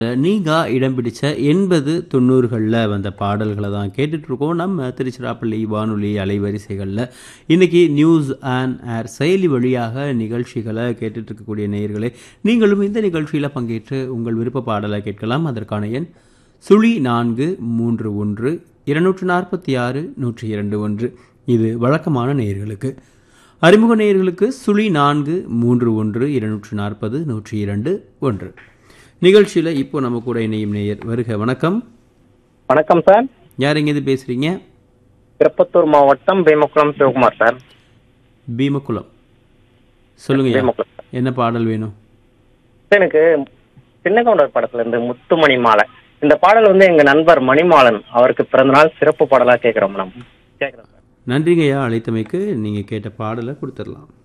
நீங்கா இடம் பிடிச்ச எண்பது தொண்ணூறுகளில் வந்த பாடல்களை தான் கேட்டுட்ருக்கோம் நம்ம திருச்சிராப்பள்ளி வானொலி அலைவரிசைகளில் இன்றைக்கி நியூஸ் அண்ட் ஏர் செயலி வழியாக நிகழ்ச்சிகளை கேட்டுட்டு இருக்கக்கூடிய நேயர்களே நீங்களும் இந்த நிகழ்ச்சியில் பங்கேற்று உங்கள் விருப்ப பாடலை கேட்கலாம் அதற்கான எண் சுழி நான்கு மூன்று ஒன்று இருநூற்று நாற்பத்தி ஆறு நூற்றி இரண்டு ஒன்று இது வழக்கமான நேயர்களுக்கு அறிமுக நேயர்களுக்கு சுழி நான்கு மூன்று ஒன்று இருநூற்று நாற்பது நூற்றி இரண்டு ஒன்று நிகழ்ச்சியில் இப்போ நம்ம கூட இணையும் நேயர் வருக வணக்கம் வணக்கம் சார் யார் எங்கேருந்து பேசுகிறீங்க திருப்பத்தூர் மாவட்டம் பீமக்குளம் சிவகுமார் சார் பீமக்குளம் சொல்லுங்க பீமக்குளம் என்ன பாடல் வேணும் சார், எனக்கு சின்ன கவுண்டர் படத்துல இருந்து முத்துமணி மாலை இந்த பாடல் வந்து எங்க நண்பர் மணிமாலன் அவருக்கு பிறந்தநாள் சிறப்பு பாடலா கேட்கிறோம் நம்ம கேட்கிறோம் சார் நன்றிங்கய்யா அழைத்தமைக்கு நீங்கள் கேட்ட பாடலை கொடுத்துடலாம்